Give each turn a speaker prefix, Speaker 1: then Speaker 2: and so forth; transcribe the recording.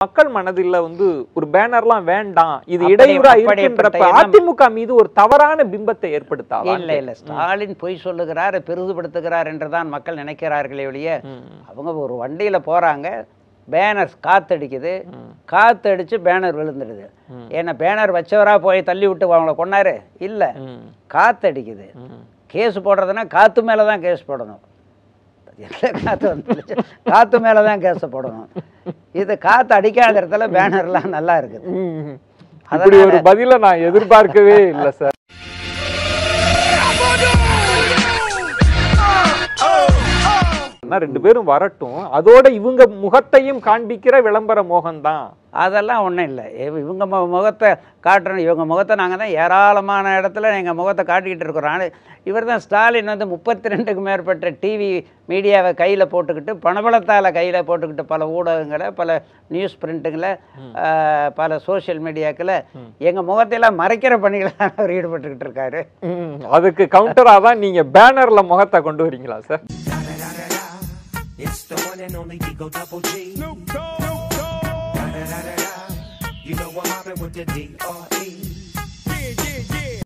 Speaker 1: மக்கள் மனதில் வந்து ஒரு பேனர்லாம் வேண்டாம் இது
Speaker 2: அப்படி-
Speaker 1: இடையூறா
Speaker 2: அப்படிப்பட்ட
Speaker 1: இருக்கின்றப்ப
Speaker 2: எண்ணம்
Speaker 1: அதிமுக மீது ஒரு தவறான பிம்பத்தை ஏற்படுத்தாதா
Speaker 2: இல்ல இல்ல ஸ்டாலின் பொய் சொல்லுகிறார் பெரிதுபடுத்துகிறார் என்றுதான் மக்கள் நினைக்கிறார்களே ஒழிய அவங்க ஒரு வண்டியில போறாங்க பேனர் காத்தடிக்குது காத்தடிச்சு பேனர் விழுந்துடுது ஏன்னா பேனர் வச்சவரா போய் தள்ளி விட்டு அவங்கள கொண்டாரு இல்ல காத்தடிக்குது கேஸ் போடுறதுன்னா காத்து மேல தான் கேஸ் போடணும் எந்த காத்து வந்துச்சு காத்து மேல தான் கேஸ் போடணும் இது காத்து அடிக்காத இடத்துல பேனர்லாம் நல்லா இருக்குது
Speaker 1: ம். இப்படி ஒரு பதில நான் எதிர்பார்க்கவே இல்லை சார் ஆனா ரெண்டு பேரும் வரட்டும் அதோட இவங்க முகத்தையும் காண்பிக்கிற விளம்பர மோகம் தான்
Speaker 2: அதெல்லாம் ஒன்றும் இல்லை இவங்க மு- முகத்தை காட்டுறோம் இவங்க முகத்தை நாங்கள் தான் ஏராளமான இடத்துல எங்கள் முகத்தை காட்டிக்கிட்டு இருக்கிறோம் ஆனால் இவர் தான் ஸ்டாலின் வந்து முப்பத்தி ரெண்டுக்கு மேற்பட்ட டிவி மீடியாவை கையில் போட்டுக்கிட்டு பணபலத்தால் கையில் போட்டுக்கிட்டு பல ஊடகங்களை பல நியூஸ் பிரிண்ட்டுங்களை பல சோஷியல் மீடியாக்களை எங்கள் முகத்தையெல்லாம் மறைக்கிற பணிகளை தான் அவர் ஈடுபட்டுக்கிட்டு இருக்காரு
Speaker 1: ம். அதுக்கு கவுண்டரா தான் நீங்க பேனர்ல முகத்தை கொண்டு வரீங்களா sir
Speaker 3: It's the one and only Digo Double G. Da-da-da-da-da. You know I'm mobbing with the D.R.E.